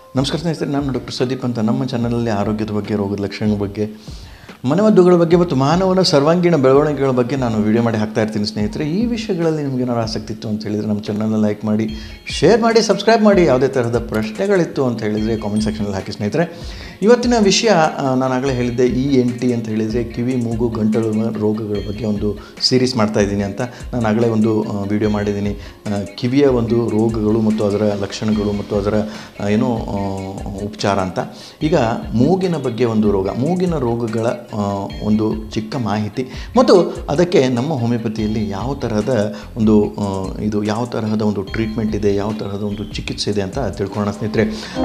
ನಮಸ್ಕಾರ ಸ್ನೇಹಿತರೆ ನಾನು ಡಾಕ್ಟರ್ ಸುದೀಪ್ ಅಂತ ನಮ್ಮ ಚಾನಲಲ್ಲಿ ಆರೋಗ್ಯದ ಬಗ್ಗೆ ರೋಗದ ಲಕ್ಷಣಗಳ ಬಗ್ಗೆ ಮನೆಮದ್ದುಗಳ ಬಗ್ಗೆ ಮತ್ತು ಮಾನವನ ಸರ್ವಾಂಗೀಣ ಬೆಳವಣಿಗೆಗಳ ಬಗ್ಗೆ ನಾನು ವಿಡಿಯೋ ಮಾಡಿ ಹಾಕ್ತಾ ಇರ್ತೀನಿ ಸ್ನೇಹಿತರೆ ಈ ವಿಷಯಗಳಲ್ಲಿ ನಿಮಗೆ ಏನಾದ್ರು ಆಸಕ್ತಿ ಇತ್ತು ಅಂತ ಹೇಳಿದರೆ ನಮ್ಮ ಚಾನಲ್ನ ಲೈಕ್ ಮಾಡಿ ಶೇರ್ ಮಾಡಿ ಸಬ್ಸ್ಕ್ರೈಬ್ ಮಾಡಿ ಯಾವುದೇ ಥರದ ಪ್ರಶ್ನೆಗಳಿತ್ತು ಅಂತ ಹೇಳಿದರೆ ಕಾಮೆಂಟ್ ಸೆಕ್ಷನಲ್ಲಿ ಹಾಕಿ ಸ್ನೇಹಿತರೆ ಇವತ್ತಿನ ವಿಷಯ ಆ, ನಾನು ಆಗಲೇ ಹೇಳಿದ್ದೆ ಇ ಎನ್ ಟಿ ಅಂತ ಹೇಳಿದರೆ ಕಿವಿ ಮೂಗು ಗಂಟಲು ರೋಗಗಳ ಬಗ್ಗೆ ಒಂದು ಸೀರೀಸ್ ಮಾಡ್ತಾ ಇದ್ದೀನಿ ಅಂತ ನಾನು ಆಗಲೇ ಒಂದು ವಿಡಿಯೋ ಮಾಡಿದ್ದೀನಿ ಆ, ಕಿವಿಯ ಒಂದು ರೋಗಗಳು ಮತ್ತು ಅದರ ಲಕ್ಷಣಗಳು ಮತ್ತು ಅದರ ಆ, ಏನು ಆ, ಉಪಚಾರ ಅಂತ ಈಗ ಮೂಗಿನ ಬಗ್ಗೆ ಒಂದು ರೋಗ ಮೂಗಿನ ರೋಗಗಳ ಆ, ಒಂದು ಚಿಕ್ಕ ಮಾಹಿತಿ ಮತ್ತು ಅದಕ್ಕೆ ನಮ್ಮ ಹೋಮಿಯೋಪತಿಯಲ್ಲಿ ಯಾವ ತರಹದ ಒಂದು ಆ, ಇದು ಯಾವ ತರಹದ ಒಂದು ಟ್ರೀಟ್ಮೆಂಟ್ ಇದೆ ಯಾವ ತರಹದ ಒಂದು ಚಿಕಿತ್ಸೆ ಇದೆ ಅಂತ ತಿಳ್ಕೊಳ್ಳೋಣ ಸ್ನೇಹಿತರೆ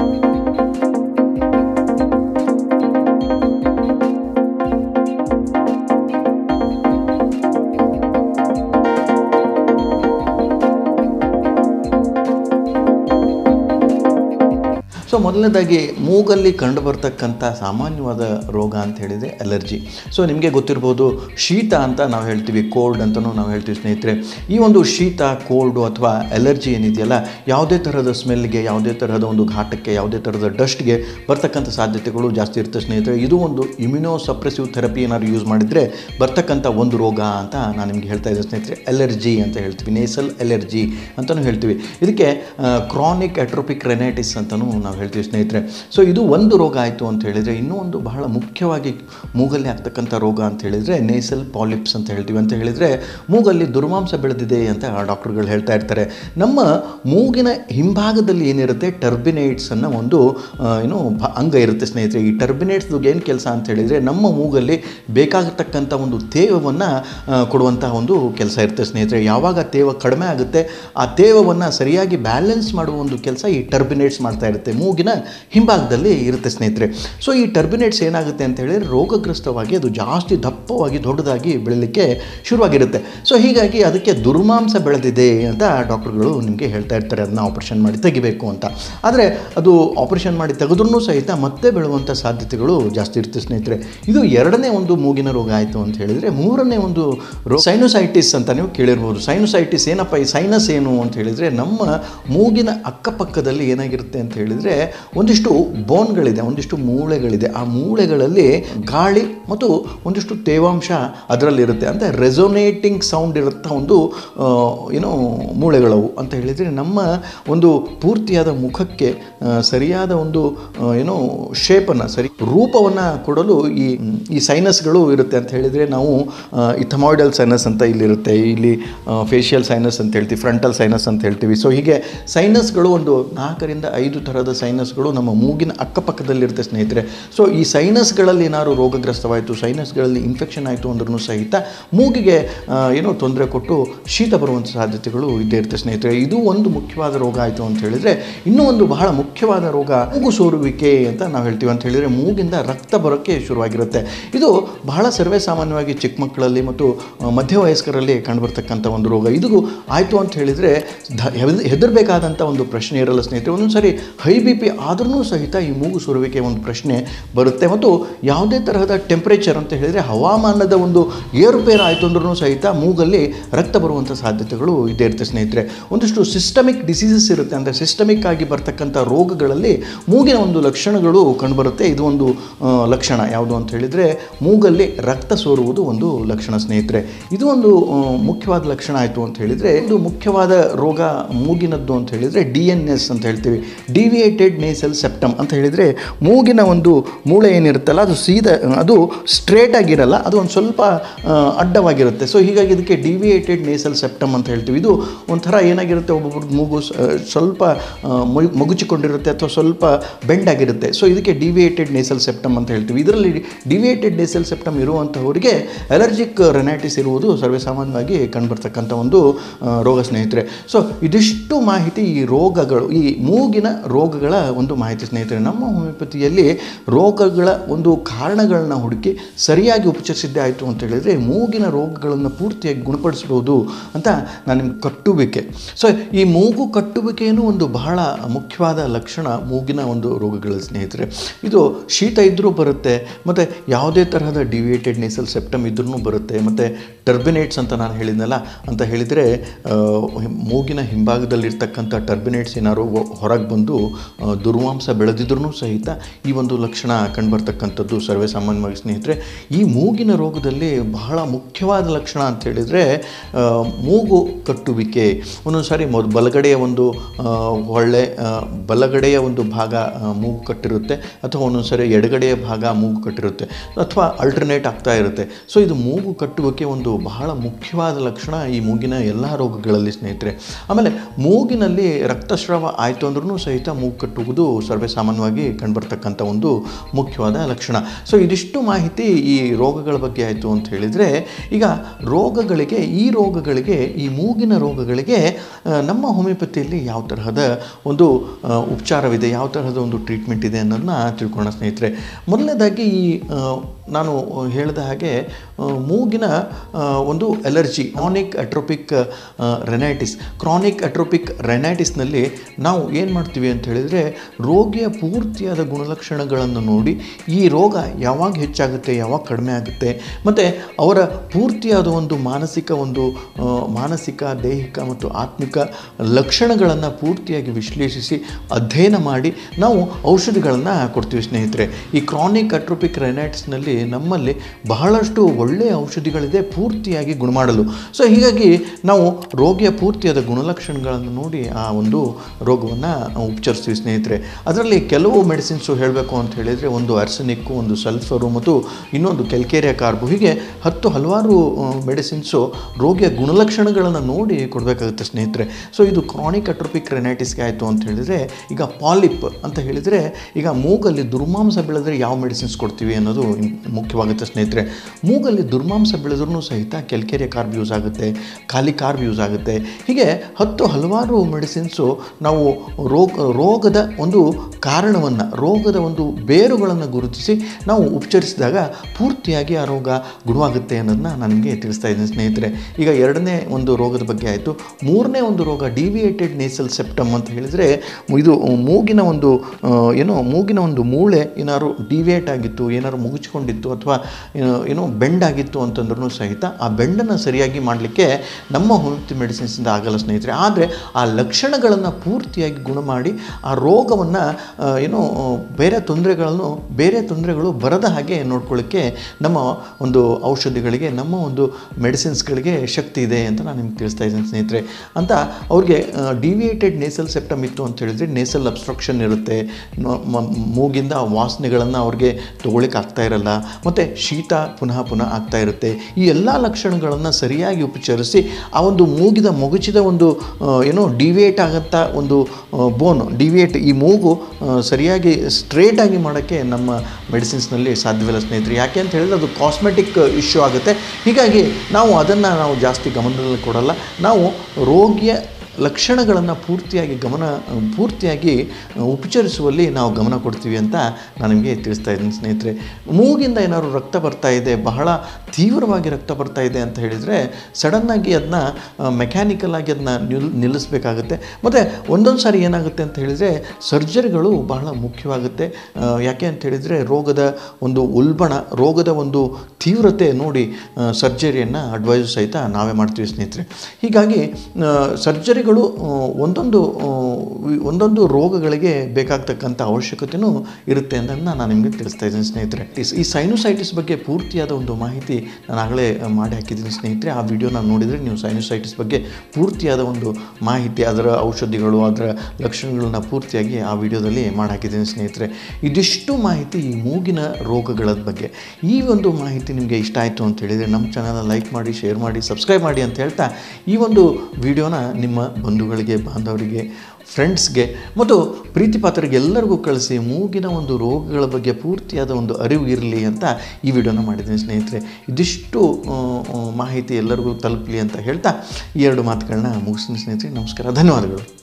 ಸೊ ಮೊದಲನೇದಾಗಿ ಮೂಗಲ್ಲಿ ಕಂಡುಬರ್ತಕ್ಕಂಥ ಸಾಮಾನ್ಯವಾದ ರೋಗ ಅಂತ ಹೇಳಿದರೆ ಅಲರ್ಜಿ ಸೊ ನಿಮಗೆ ಗೊತ್ತಿರ್ಬೋದು ಶೀತ ಅಂತ ನಾವು ಹೇಳ್ತೀವಿ ಕೋಲ್ಡ್ ಅಂತಲೂ ನಾವು ಹೇಳ್ತೀವಿ ಸ್ನೇಹಿತರೆ ಈ ಒಂದು ಶೀತ ಕೋಲ್ಡು ಅಥವಾ ಅಲರ್ಜಿ ಏನಿದೆಯಲ್ಲ ಯಾವುದೇ ಥರದ ಸ್ಮೆಲ್ಗೆ ಯಾವುದೇ ತರಹದ ಒಂದು ಘಾಟಕ್ಕೆ ಯಾವುದೇ ಥರದ ಡಸ್ಟ್ಗೆ ಬರ್ತಕ್ಕಂಥ ಸಾಧ್ಯತೆಗಳು ಜಾಸ್ತಿ ಇರ್ತದೆ ಸ್ನೇಹಿತರೆ ಇದು ಒಂದು ಇಮ್ಯುನೋ ಸಪ್ರೆಸಿವ್ ಥೆರಪಿ ಏನಾದ್ರು ಯೂಸ್ ಮಾಡಿದರೆ ಬರ್ತಕ್ಕಂಥ ಒಂದು ರೋಗ ಅಂತ ನಾನು ನಿಮಗೆ ಹೇಳ್ತಾ ಇದ್ದೆ ಸ್ನೇಹಿತರೆ ಅಲರ್ಜಿ ಅಂತ ಹೇಳ್ತೀವಿ ನೇಸಲ್ ಅಲರ್ಜಿ ಅಂತಲೂ ಹೇಳ್ತೀವಿ ಇದಕ್ಕೆ ಕ್ರಾನಿಕ್ ಅಟ್ರೋಪಿಕ್ ರೆನೈಟಿಸ್ ಅಂತಲೂ ನಾವು ಹೇಳ್ತೀವಿ ಸ್ನೇಹಿತರೆ ಸೊ ಇದು ಒಂದು ರೋಗ ಆಯಿತು ಅಂತ ಹೇಳಿದರೆ ಇನ್ನೂ ಒಂದು ಬಹಳ ಮುಖ್ಯವಾಗಿ ಮೂಗಲ್ಲಿ ಆಗ್ತಕ್ಕಂಥ ರೋಗ ಅಂತ ಹೇಳಿದರೆ ನೇಸಲ್ ಪಾಲಿಪ್ಸ್ ಅಂತ ಹೇಳ್ತೀವಿ ಅಂತ ಹೇಳಿದರೆ ಮೂಗಲ್ಲಿ ದುರ್ಮಾಂಸ ಬೆಳೆದಿದೆ ಅಂತ ಡಾಕ್ಟರ್ಗಳು ಹೇಳ್ತಾ ಇರ್ತಾರೆ ನಮ್ಮ ಮೂಗಿನ ಹಿಂಭಾಗದಲ್ಲಿ ಏನಿರುತ್ತೆ ಟರ್ಬಿನೇಟ್ಸ್ ಅನ್ನೋ ಒಂದು ಆ, ಏನು ಭ- ಅಂಗ ಇರುತ್ತೆ ಸ್ನೇಹಿತರೆ ಈ ಟರ್ಬಿನೇಟ್ಸ್ ಏನು ಕೆಲಸ ಅಂತ ಹೇಳಿದರೆ ನಮ್ಮ ಮೂಗಲ್ಲಿ ಬೇಕಾಗಿರ್ತಕ್ಕಂಥ ಒಂದು ತೇವವನ್ನು ಕೊಡುವಂತಹ ಒಂದು ಕೆಲಸ ಇರುತ್ತೆ ಸ್ನೇಹಿತರೆ ಯಾವಾಗ ತೇವ ಕಡಿಮೆ ಆಗುತ್ತೆ ಆ ತೇವವನ್ನು ಸರಿಯಾಗಿ ಬ್ಯಾಲೆನ್ಸ್ ಮಾಡುವ ಒಂದು ಕೆಲಸ ಈ ಟರ್ಬಿನೇಟ್ಸ್ ಮಾಡ್ತಾ ಇರುತ್ತೆ ಮೂಗಿನ ಹಿಂಭಾಗದಲ್ಲಿ ಇರುತ್ತೆ ಸ್ನೇಹಿತರೆ ಸೊ ಈ ಟರ್ಬಿನೇಟ್ಸ್ ಏನಾಗುತ್ತೆ ಅಂತ ಹೇಳಿದರೆ ರೋಗಗ್ರಸ್ತವಾಗಿ ಅದು ಜಾಸ್ತಿ ದಪ್ಪವಾಗಿ ದೊಡ್ಡದಾಗಿ ಬೆಳೀಲಿಕ್ಕೆ ಶುರುವಾಗಿರುತ್ತೆ ಸೊ ಹೀಗಾಗಿ ಅದಕ್ಕೆ ದುರ್ಮಾಂಸ ಬೆಳೆದಿದೆ ಅಂತ ಡಾಕ್ಟರ್ಗಳು ನಿಮಗೆ ಹೇಳ್ತಾ ಇರ್ತಾರೆ ಅದನ್ನ ಆಪರೇಷನ್ ಮಾಡಿ ತೆಗಿಬೇಕು ಅಂತ ಆದರೆ ಅದು ಆಪರೇಷನ್ ಮಾಡಿ ತೆಗೆದ್ರೂ ಸಹಿತ ಮತ್ತೆ ಬೆಳುವಂಥ ಸಾಧ್ಯತೆಗಳು ಜಾಸ್ತಿ ಇರುತ್ತೆ ಸ್ನೇಹಿತರೆ ಇದು ಎರಡನೇ ಒಂದು ಮೂಗಿನ ರೋಗ ಆಯಿತು ಅಂತ ಹೇಳಿದರೆ ಮೂರನೇ ಒಂದು ರೋಗ ಸೈನೋಸೈಟಿಸ್ ಅಂತ ನೀವು ಕೇಳಿರ್ಬೋದು ಸೈನೋಸೈಟಿಸ್ ಏನಪ್ಪ ಈ ಸೈನಸ್ ಏನು ಅಂತ ಹೇಳಿದರೆ ನಮ್ಮ ಮೂಗಿನ ಅಕ್ಕಪಕ್ಕದಲ್ಲಿ ಏನಾಗಿರುತ್ತೆ ಅಂತ ಹೇಳಿದರೆ ಒಂದಿಷ್ಟು ಬೋನ್ಗಳಿದೆ ಒಂದಿಷ್ಟು ಮೂಳೆಗಳಿದೆ ಆ ಮೂಳೆಗಳಲ್ಲಿ ಗಾಳಿ ಮತ್ತು ಒಂದಿಷ್ಟು ತೇವಾಂಶ ಅದರಲ್ಲಿರುತ್ತೆ ಅಂತ ರೆಸೊನೇಟಿಂಗ್ ಸೌಂಡ್ ಇರುತ್ತಾ ಒಂದು ಆ, ಏನೋ ಮೂಳೆಗಳವು ಅಂತ ಹೇಳಿದರೆ ನಮ್ಮ ಒಂದು ಪೂರ್ತಿಯಾದ ಮುಖಕ್ಕೆ ಆ, ಸರಿಯಾದ ಒಂದು ಆ, ಏನೋ ಶೇಪನ್ನು ಸರಿ ರೂಪವನ್ನು ಕೊಡಲು ಈ ಈ ಸೈನಸ್ಗಳು ಇರುತ್ತೆ ಅಂತ ಹೇಳಿದರೆ ನಾವು ಆ, ಈ ಥಮಾಯ್ಡಲ್ ಸೈನಸ್ ಅಂತ ಇಲ್ಲಿರುತ್ತೆ ಇಲ್ಲಿ ಫೇಶಿಯಲ್ ಸೈನಸ್ ಅಂತ ಹೇಳ್ತೀವಿ ಫ್ರಂಟಲ್ ಸೈನಸ್ ಅಂತ ಹೇಳ್ತೀವಿ ಸೊ ಹೀಗೆ ಸೈನಸ್ಗಳು ಒಂದು ನಾಲ್ಕರಿಂದ ಐದು ಥರದ ಸೈನಸ್ಗಳು ನಮ್ಮ ಮೂಗಿನ ಅಕ್ಕಪಕ್ಕದಲ್ಲಿರುತ್ತೆ ಸ್ನೇಹಿತರೆ ಸೊ ಈ ಸೈನಸ್ಗಳಲ್ಲಿ ಏನಾದ್ರು ರೋಗಗ್ರಸ್ತವಾಯಿತು ಸೈನಸ್ಗಳಲ್ಲಿ ಇನ್ಫೆಕ್ಷನ್ ಆಯಿತು ಅಂದ್ರೂ ಸಹಿತ ಮೂಗಿಗೆ ಆ, ಏನೋ ತೊಂದರೆ ಕೊಟ್ಟು ಶೀತ ಬರುವಂಥ ಸಾಧ್ಯತೆಗಳು ಇದ್ದೇ ಇರುತ್ತೆ ಸ್ನೇಹಿತರೆ ಇದು ಒಂದು ಮುಖ್ಯವಾದ ರೋಗ ಆಯಿತು ಅಂತ ಹೇಳಿದರೆ ಇನ್ನೂ ಒಂದು ಬಹಳ ಮುಖ್ಯವಾದ ರೋಗ ಮೂಗು ಸೋರುವಿಕೆ ಅಂತ ನಾವು ಹೇಳ್ತೀವಿ ಅಂತ ಹೇಳಿದರೆ ಮೂಗಿಂದ ರಕ್ತ ಬರೋಕ್ಕೆ ಶುರುವಾಗಿರುತ್ತೆ ಇದು ಬಹಳ ಸರ್ವೇ ಸಾಮಾನ್ಯವಾಗಿ ಚಿಕ್ಕ ಮಕ್ಕಳಲ್ಲಿ ಮತ್ತು ಆ, ಮಧ್ಯವಯಸ್ಕರಲ್ಲಿ ಕಂಡುಬರ್ತಕ್ಕಂಥ ಒಂದು ರೋಗ ಇದು ಆಯಿತು ಅಂತ ಹೇಳಿದರೆ ಧ ಹೆದರಬೇಕಾದಂಥ ಒಂದು ಪ್ರಶ್ನೆ ಇರಲ್ಲ ಸ್ನೇಹಿತರೆ ಒಂದೊಂದು ಸರಿ ಹೈ ಬಿ ಪಿ ಆದ್ರೂ ಸಹಿತ ಈ ಮೂಗು ಸುರುವಿಕೆ ಒಂದು ಪ್ರಶ್ನೆ ಬರುತ್ತೆ ಮತ್ತು ಯಾವುದೇ ತರಹದ ಟೆಂಪ್ರೇಚರ್ ಅಂತ ಹೇಳಿದರೆ ಹವಾಮಾನದ ಒಂದು ಏರುಪೇರು ಆಯಿತು ಅಂದ್ರೂ ಸಹಿತ ಮೂಗಲ್ಲಿ ರಕ್ತ ಬರುವಂಥ ಸಾಧ್ಯತೆಗಳು ಇದ್ದೇ ಇರುತ್ತೆ ಸ್ನೇಹಿತರೆ ಒಂದಿಷ್ಟು ಸಿಸ್ಟಮಿಕ್ ಡಿಸೀಸಸ್ ಇರುತ್ತೆ ಅಂದರೆ ಸಿಸ್ಟಮಿಕ್ ಆಗಿ ಬರ್ತಕ್ಕಂಥ ರೋಗಗಳಲ್ಲಿ ಮೂಗಿನ ಒಂದು ಲಕ್ಷಣಗಳು ಕಂಡುಬರುತ್ತೆ ಇದು ಒಂದು ಆ, ಲಕ್ಷಣ ಯಾವುದು ಅಂತ ಹೇಳಿದರೆ ಮೂಗಲ್ಲಿ ರಕ್ತ ಸೋರುವುದು ಒಂದು ಲಕ್ಷಣ ಸ್ನೇಹಿತರೆ ಇದು ಒಂದು ಆ, ಮುಖ್ಯವಾದ ಲಕ್ಷಣ ಆಯಿತು ಅಂತ ಹೇಳಿದರೆ ಇದು ಮುಖ್ಯವಾದ ರೋಗ ಮೂಗಿನದ್ದು ಅಂತ ಹೇಳಿದರೆ ಡಿ ಎನ್ ಎಸ್ ಅಂತ ಹೇಳ್ತೀವಿ ಡಿವಿಯೇಟೆಡ್ ನೇಸಲ್ ಸೆಪ್ಟಮ್ ಅಂತ ಹೇಳಿದರೆ ಮೂಗಿನ ಒಂದು ಮೂಳೆ ಏನಿರುತ್ತಲ್ಲ ಅದು ಸೀದಾ ಅದು ಸ್ಟ್ರೇಟ್ ಆಗಿರಲ್ಲ ಅದು ಒಂದು ಸ್ವಲ್ಪ ಆ, ಅಡ್ಡವಾಗಿರುತ್ತೆ ಸೊ ಹೀಗಾಗಿ ಇದಕ್ಕೆ ಡಿವಿಯೇಟೆಡ್ ನೇಸಲ್ ಸೆಪ್ಟಮ್ ಅಂತ ಹೇಳ್ತೀವಿ ಇದು ಒಂಥರ ಏನಾಗಿರುತ್ತೆ ಒಬ್ಬೊಬ್ರದ್ದು ಮೂಗು ಸ- ಸ್ವಲ್ಪ ಆ, ಮು- ಮಗುಚಿಕೊಂಡಿರುತ್ತೆ ಅಥವಾ ಸ್ವಲ್ಪ ಬೆಂಡ್ ಆಗಿರುತ್ತೆ ಸೊ ಇದಕ್ಕೆ ಡಿವಿಯೇಟೆಡ್ ನೇಸಲ್ ಸೆಪ್ಟಮ್ ಅಂತ ಹೇಳ್ತೀವಿ ಇದರಲ್ಲಿ ಡಿವಿಯೇಟೆಡ್ ನೇಸಲ್ ಸೆಪ್ಟಮ್ ಇರುವಂಥವರಿಗೆ ಅಲರ್ಜಿಕ್ ರೆನೈಟಿಸ್ ಇರುವುದು ಸರ್ವೇಸಾಮಾನ್ಯವಾಗಿ ಕಂಡುಬರ್ತಕ್ಕಂಥ ಒಂದು ಆ, ರೋಗ ಸ್ನೇಹಿತರೆ ಸೊ ಇದಿಷ್ಟು ಮಾಹಿತಿ ಈ ರೋಗಗಳು ಈ ಮೂಗಿನ ರೋಗಗಳ ಒಂದು ಮಾಹಿತಿ ಸ್ನೇಹಿತರೆ ನಮ್ಮ ಹೋಮಿಯೋಪತಿಯಲ್ಲಿ ರೋಗಗಳ ಒಂದು ಕಾರಣಗಳನ್ನ ಹುಡುಕಿ ಸರಿಯಾಗಿ ಉಪಚರಿಸಿದ್ದೇ ಆಯಿತು ಅಂತ ಹೇಳಿದರೆ ಮೂಗಿನ ರೋಗಗಳನ್ನು ಪೂರ್ತಿಯಾಗಿ ಗುಣಪಡಿಸಬಹುದು ಅಂತ ನಾನು ನಿಮ್ಗೆ ಕಟ್ಟುವಿಕೆ ಸೊ ಈ ಮೂಗು ಕಟ್ಟುವಿಕೆಯೂ ಒಂದು ಬಹಳ ಮುಖ್ಯವಾದ ಲಕ್ಷಣ ಮೂಗಿನ ಒಂದು ರೋಗಗಳ ಸ್ನೇಹಿತರೆ ಇದು ಶೀತ ಇದ್ದರೂ ಬರುತ್ತೆ ಮತ್ತು ಯಾವುದೇ ತರಹದ ಡಿವಿಯೇಟೆಡ್ ನೇಸಲ್ ಸೆಪ್ಟಮ್ ಇದ್ರೂ ಬರುತ್ತೆ ಮತ್ತು ಟರ್ಬಿನೇಟ್ಸ್ ಅಂತ ನಾನು ಹೇಳಿದ್ನಲ್ಲ ಅಂತ ಹೇಳಿದರೆ ಆ, ಮೂಗಿನ ಹಿಂಭಾಗದಲ್ಲಿರ್ತಕ್ಕಂಥ ಟರ್ಬಿನೇಟ್ಸ್ ಏನಾದ್ರು ಹೊರಗೆ ಬಂದು ಆ, ದುರ್ವಾಂಸ ಬೆಳೆದಿದ್ರೂ ಸಹಿತ ಈ ಒಂದು ಲಕ್ಷಣ ಕಂಡುಬರ್ತಕ್ಕಂಥದ್ದು ಸರ್ವೇ ಸಾಮಾನ್ಯವಾಗಿ ಸ್ನೇಹಿತರೆ ಈ ಮೂಗಿನ ರೋಗದಲ್ಲಿ ಬಹಳ ಮುಖ್ಯವಾದ ಲಕ್ಷಣ ಅಂತ ಹೇಳಿದರೆ ಆ, ಮೂಗು ಕಟ್ಟುವಿಕೆ ಒಂದೊಂದು ಸಾರಿ ಮೊದ್ ಬಲಗಡೆಯ ಒಂದು ಆ, ಒಳ್ಳೆ ಆ, ಬಲಗಡೆಯ ಒಂದು ಭಾಗ ಆ, ಮೂಗು ಕಟ್ಟಿರುತ್ತೆ ಅಥವಾ ಒಂದೊಂದು ಸಾರಿ ಎಡಗಡೆಯ ಭಾಗ ಮೂಗು ಕಟ್ಟಿರುತ್ತೆ ಅಥವಾ ಅಲ್ಟರ್ನೇಟ್ ಆಗ್ತಾ ಇರುತ್ತೆ ಸೊ ಇದು ಮೂಗು ಕಟ್ಟುವಿಕೆ ಒಂದು ಬಹಳ ಮುಖ್ಯವಾದ ಲಕ್ಷಣ ಈ ಮೂಗಿನ ಎಲ್ಲ ರೋಗಗಳಲ್ಲಿ ಸ್ನೇಹಿತರೆ ಆಮೇಲೆ ಮೂಗಿನಲ್ಲಿ ರಕ್ತಸ್ರಾವ ಆಯಿತು ಅಂದ್ರೂ ಸಹಿತ ಮೂಗು ಕಟ್ಟುವುದು ಸರ್ವೇ ಸಾಮಾನ್ಯವಾಗಿ ಕಂಡುಬರ್ತಕ್ಕಂಥ ಒಂದು ಮುಖ್ಯವಾದ ಲಕ್ಷಣ ಸೊ ಇದಿಷ್ಟು ಮಾಹಿತಿ ಈ ರೋಗಗಳ ಬಗ್ಗೆ ಆಯಿತು ಅಂತ ಹೇಳಿದರೆ ಈಗ ರೋಗಗಳಿಗೆ ಈ ರೋಗಗಳಿಗೆ ಈ ಮೂಗಿನ ರೋಗಗಳಿಗೆ ಆ, ನಮ್ಮ ಹೋಮಿಯೋಪತಿಯಲ್ಲಿ ಯಾವ ತರಹದ ಒಂದು ಆ, ಉಪಚಾರವಿದೆ ಯಾವ ತರಹದ ಒಂದು ಟ್ರೀಟ್ಮೆಂಟ್ ಇದೆ ಅನ್ನೋದನ್ನ ತಿಳ್ಕೊಳ್ಳೋಣ ಸ್ನೇಹಿತರೆ ಮೊದಲನೇದಾಗಿ ಈ ಆ, ನಾನು ಹೇಳಿದ ಹಾಗೆ ಆ, ಮೂಗಿನ ಆ, ಒಂದು allergy chronic atrophic rhinitis chronic atrophic ರೆನೈಟಿಸ್ನಲ್ಲಿ ನಾವು ಏನು ಮಾಡ್ತೀವಿ ಅಂತ ಹೇಳಿದರೆ ರೋಗಿಯ ಪೂರ್ತಿಯಾದ ಗುಣಲಕ್ಷಣಗಳನ್ನು ನೋಡಿ ಈ ರೋಗ ಯಾವಾಗ ಹೆಚ್ಚಾಗುತ್ತೆ ಯಾವಾಗ ಕಡಿಮೆ ಆಗುತ್ತೆ ಮತ್ತು ಅವರ ಪೂರ್ತಿಯಾದ ಒಂದು ಮಾನಸಿಕ ಒಂದು ಆ, ಮಾನಸಿಕ ದೈಹಿಕ ಮತ್ತು ಆತ್ಮಿಕ ಲಕ್ಷಣಗಳನ್ನು ಪೂರ್ತಿಯಾಗಿ ವಿಶ್ಲೇಷಿಸಿ ಅಧ್ಯಯನ ಮಾಡಿ ನಾವು ಔಷಧಿಗಳನ್ನು ಕೊಡ್ತೀವಿ ಸ್ನೇಹಿತರೆ ಈ ಕ್ರಾನಿಕ್ ಅಟ್ರೋಪಿಕ್ ರೆನೈಟ್ಸ್ನಲ್ಲಿ ನಮ್ಮಲ್ಲಿ ಬಹಳಷ್ಟು ಒಳ್ಳೆಯ ಔಷಧಿಗಳಿದೆ ಪೂರ್ತಿಯಾಗಿ ಗುಣ ಮಾಡಲು ಸೊ ಹೀಗಾಗಿ ನಾವು ರೋಗಿಯ ಪೂರ್ತಿಯಾದ ಗುಣಲಕ್ಷಣಗಳನ್ನು ನೋಡಿ ಆ ಒಂದು ರೋಗವನ್ನು ಉಪಚರಿಸ್ತೀವಿ ಸ್ನೇಹಿತರೆ ಅದರಲ್ಲಿ ಕೆಲವು ಮೆಡಿಸಿನ್ಸು ಹೇಳಬೇಕು ಅಂತ ಹೇಳಿದರೆ ಒಂದು ಅರ್ಸನಿಕ್ಕು ಒಂದು ಸಲ್ಫರು ಮತ್ತು ಇನ್ನೊಂದು ಕೆಲ್ಕೇರಿಯಾ ಕಾರ್ಬು ಹೀಗೆ ಹತ್ತು ಹಲವಾರು ಮೆಡಿಸಿನ್ಸು ರೋಗಿಯ ಗುಣಲಕ್ಷಣಗಳನ್ನು ನೋಡಿ ಕೊಡಬೇಕಾಗುತ್ತೆ ಸ್ನೇಹಿತರೆ ಸೊ ಇದು ಕ್ರಾನಿಕ್ ಅಟ್ರೋಪಿಕ್ ರೆನೈಟಿಸ್ಗೆ ಆಯಿತು ಅಂತ ಹೇಳಿದರೆ ಈಗ ಪಾಲಿಪ್ ಅಂತ ಹೇಳಿದರೆ ಈಗ ಮೂಗಲ್ಲಿ ದುರ್ಮಾಂಸ ಬೆಳೆದರೆ ಯಾವ ಮೆಡಿಸಿನ್ಸ್ ಕೊಡ್ತೀವಿ ಅನ್ನೋದು ಇಂ- ಮುಖ್ಯವಾಗುತ್ತೆ ಸ್ನೇಹಿತರೆ ಮೂಗಲ್ಲಿ ದುರ್ಮಾಂಸ ಬೆಳೆದ್ರೂ ಸಹಿತ ಕೆಲ್ಕೇರಿಯಾ ಕಾರ್ಬ್ ಯೂಸ್ ಆಗುತ್ತೆ ಖಾಲಿ ಕಾರ್ಬ್ ಯೂಸ್ ಆಗುತ್ತೆ ಹೀಗೆ ಹತ್ತು ಹಲವಾರು ಮೆಡಿಸಿನ್ಸು ನಾವು ರೋಗ ರೋಗದ ಒಂದು ಕಾರಣವನ್ನು ರೋಗದ ಒಂದು ಬೇರುಗಳನ್ನು ಗುರುತಿಸಿ ನಾವು ಉಪಚರಿಸಿದಾಗ ಪೂರ್ತಿಯಾಗಿ ಆ ರೋಗ ಗುಣವಾಗುತ್ತೆ ಅನ್ನೋದನ್ನ ನಾನು ನಿಮಗೆ ತಿಳಿಸ್ತಾ ಇದ್ದೀನಿ ಸ್ನೇಹಿತರೆ ಈಗ ಎರಡನೇ ಒಂದು ರೋಗದ ಬಗ್ಗೆ ಆಯಿತು ಮೂರನೇ ಒಂದು ರೋಗ ಡಿವಿಯೇಟೆಡ್ ನೇಸಲ್ ಸೆಪ್ಟಮ್ ಅಂತ ಹೇಳಿದರೆ ಇದು ಮೂಗಿನ ಒಂದು ಆ, ಏನೋ ಮೂಗಿನ ಒಂದು ಮೂಳೆ ಏನಾದ್ರು ಡಿವಿಯೇಟ್ ಆಗಿತ್ತು ಏನಾದ್ರು ಮುಗಿಸ್ಕೊಂಡಿತ್ತು ಅಥವಾ ಏನೋ- ಏನೋ ಬೆಂಡ್ ಆಗಿತ್ತು ಅಂತಂದ್ರೂ ಸಹಿತ ಆ ಬೆಂಡನ್ನು ಸರಿಯಾಗಿ ಮಾಡಲಿಕ್ಕೆ ನಮ್ಮ ಹೋಮಿಯೋಪತಿ ಮೆಡಿಸಿನ್ಸಿಂದ ಆಗಲ್ಲ ಸ್ನೇಹಿತರೆ ಆದರೆ ಆ ಲಕ್ಷಣಗಳನ್ನು ಪೂರ್ತಿಯಾಗಿ ಗುಣ ಮಾಡಿ ಆ ರೋಗವನ್ನು ಏನೋ ಆ, ಬೇರೆ ತೊಂದರೆಗಳನ್ನು ಬೇರೆ ತೊಂದರೆಗಳು ಬರದ ಹಾಗೆ ನೋಡ್ಕೊಳ್ಳಿಕ್ಕೆ ನಮ್ಮ ಒಂದು ಔಷಧಿಗಳಿಗೆ ನಮ್ಮ ಒಂದು ಮೆಡಿಸಿನ್ಸ್ಗಳಿಗೆ ಶಕ್ತಿ ಇದೆ ಅಂತ ನಾನು ನಿಮ್ಗೆ ತಿಳಿಸ್ತಾ ಇದ್ದೀನಿ ಸ್ನೇಹಿತರೆ ಅಂತ ಅವ್ರಿಗೆ ಡಿವಿಯೇಟೆಡ್ ನೇಸಲ್ ಸೆಪ್ಟಮ್ ಇತ್ತು ಅಂತ ಹೇಳಿದರೆ ನೇಸಲ್ ಅಬ್ಸ್ಟ್ರಕ್ಷನ್ ಇರುತ್ತೆ ನ- ಮ- ಮೂಗಿಂದ ವಾಸನೆಗಳನ್ನು ಅವ್ರಿಗೆ ತೊಗೊಳಿಕ್ಕೆ ಆಗ್ತಾ ಇರಲ್ಲ ಮತ್ತು ಶೀತ ಪುನಃ ಪುನಃ ಆಗ್ತಾ ಇರುತ್ತೆ ಈ ಎಲ್ಲ ಲಕ್ಷಣಗಳನ್ನು ಸರಿಯಾಗಿ ಉಪಚರಿಸಿ ಆ ಒಂದು ಮೂಗಿದ ಮೊಗಚಿದ ಒಂದು ಆ, ಏನೋ ಡಿವಿಯೇಟ್ ಆಗಂಥ ಒಂದು ಬೋನ್ ಡಿವಿಯೇಟ್ ಈ ಮೂಗು ಆ, ಸರಿಯಾಗಿ ಸ್ಟ್ರೇಟಾಗಿ ಮಾಡೋಕ್ಕೆ ನಮ್ಮ ಮೆಡಿಸಿನ್ಸ್ನಲ್ಲಿ ಸಾಧ್ಯವಿಲ್ಲ ಸ್ನೇಹಿತರೆ ಯಾಕೆ ಅಂತ ಹೇಳಿದ್ರೆ ಅದು ಕಾಸ್ಮೆಟಿಕ್ ಇಶ್ಯೂ ಆಗುತ್ತೆ ಹೀಗಾಗಿ ನಾವು ಅದನ್ನು ನಾವು ಜಾಸ್ತಿ ಗಮನದಲ್ಲಿ ಕೊಡಲ್ಲ ನಾವು ರೋಗಿಯ ಲಕ್ಷಣಗಳನ್ನು ಪೂರ್ತಿಯಾಗಿ ಗಮನ ಪೂರ್ತಿಯಾಗಿ ಉಪಚರಿಸುವಲ್ಲಿ ನಾವು ಗಮನ ಕೊಡ್ತೀವಿ ಅಂತ ನಾನು ನಿಮಗೆ ತಿಳಿಸ್ತಾ ಇದ್ದೀನಿ ಸ್ನೇಹಿತರೆ ಮೂಗಿಂದ ಏನಾದ್ರು ರಕ್ತ ಬರ್ತಾ ಇದೆ ಬಹಳ ತೀವ್ರವಾಗಿ ರಕ್ತ ಬರ್ತಾ ಇದೆ ಅಂತ ಹೇಳಿದರೆ ಸಡನ್ನಾಗಿ ಅದನ್ನ ಮೆಕ್ಯಾನಿಕಲ್ ಆಗಿ ಅದನ್ನ ನಿಲ್ ನಿಲ್ಲಿಸಬೇಕಾಗುತ್ತೆ ಮತ್ತು ಒಂದೊಂದು ಸಾರಿ ಏನಾಗುತ್ತೆ ಅಂತ ಹೇಳಿದರೆ ಸರ್ಜರಿಗಳು ಬಹಳ ಮುಖ್ಯವಾಗುತ್ತೆ ಆ, ಯಾಕೆ ಅಂತ ಹೇಳಿದರೆ ರೋಗದ ಒಂದು ಉಲ್ಬಣ ರೋಗದ ಒಂದು ತೀವ್ರತೆ ನೋಡಿ ಸರ್ಜರಿಯನ್ನು ಅಡ್ವೈಸ್ ಸಹಿತ ನಾವೇ ಮಾಡ್ತೀವಿ ಸ್ನೇಹಿತರೆ ಹೀಗಾಗಿ ಆ, ಸರ್ಜರಿಗಳು ಆ, ಒಂದೊಂದು ಆ, ವಿ- ಒಂದೊಂದು ರೋಗಗಳಿಗೆ ಬೇಕಾಗ್ತಕ್ಕಂಥ ಅವಶ್ಯಕತೆಯೂ ಇರುತ್ತೆ ಅನ್ನೋದನ್ನ ನಾನು ನಿಮಗೆ ತಿಳಿಸ್ತಾ ಇದ್ದೀನಿ ಸ್ನೇಹಿತರೆ ಈ- ಈ ಸೈನುಸೈಟಿಸ್ ಬಗ್ಗೆ ಪೂರ್ತಿಯಾದ ಒಂದು ಮಾಹಿತಿ ನಾನು ಆಗಲೇ ಮಾಡಿ ಹಾಕಿದ್ದೀನಿ ಸ್ನೇಹಿತರೆ ಆ ವಿಡಿಯೋನ ನೋಡಿದರೆ ನೀವು ಸೈನುಸೈಟಿಸ್ ಬಗ್ಗೆ ಪೂರ್ತಿಯಾದ ಒಂದು ಮಾಹಿತಿ ಅದರ ಔಷಧಿಗಳು ಅದರ ಲಕ್ಷಣಗಳನ್ನ ಪೂರ್ತಿಯಾಗಿ ಆ ವಿಡಿಯೋದಲ್ಲಿ ಮಾಡಿ ಹಾಕಿದ್ದೀನಿ ಸ್ನೇಹಿತರೆ ಇದಿಷ್ಟು ಮಾಹಿತಿ ಈ ಮೂಗಿನ ರೋಗಗಳ ಬಗ್ಗೆ ಈ ಒಂದು ಮಾಹಿತಿ ನಿಮಗೆ ಇಷ್ಟ ಆಯಿತು ಅಂತ ಹೇಳಿದರೆ ನಮ್ಮ ಚಾನಲ್ನ ಲೈಕ್ ಮಾಡಿ ಶೇರ್ ಮಾಡಿ ಸಬ್ಸ್ಕ್ರೈಬ್ ಮಾಡಿ ಅಂತ ಹೇಳ್ತಾ ಈ ಒಂದು ವಿಡಿಯೋನ ನಿಮ್ಮ ಬಂಧುಗಳಿಗೆ ಬಾಂಧವರಿಗೆ ಫ್ರೆಂಡ್ಸ್ಗೆ ಮತ್ತು ಪ್ರೀತಿ ಪಾತ್ರರಿಗೆ ಎಲ್ಲರಿಗೂ ಕಳಿಸಿ ಮೂಗಿನ ಒಂದು ರೋಗಗಳ ಬಗ್ಗೆ ಪೂರ್ತಿಯಾದ ಒಂದು ಅರಿವು ಇರಲಿ ಅಂತ ಈ ವಿಡಿಯೋನ ಮಾಡಿದ್ದೀನಿ ಸ್ನೇಹಿತರೆ ಇದಿಷ್ಟು ಆ, ಆ, ಮಾಹಿತಿ ಎಲ್ಲರಿಗೂ ತಲುಪಲಿ ಅಂತ ಹೇಳ್ತಾ ಈ ಎರಡು ಮಾತುಗಳನ್ನ ಮುಗಿಸ್ತೀನಿ ಸ್ನೇಹಿತರೆ ನಮಸ್ಕಾರ ಧನ್ಯವಾದಗಳು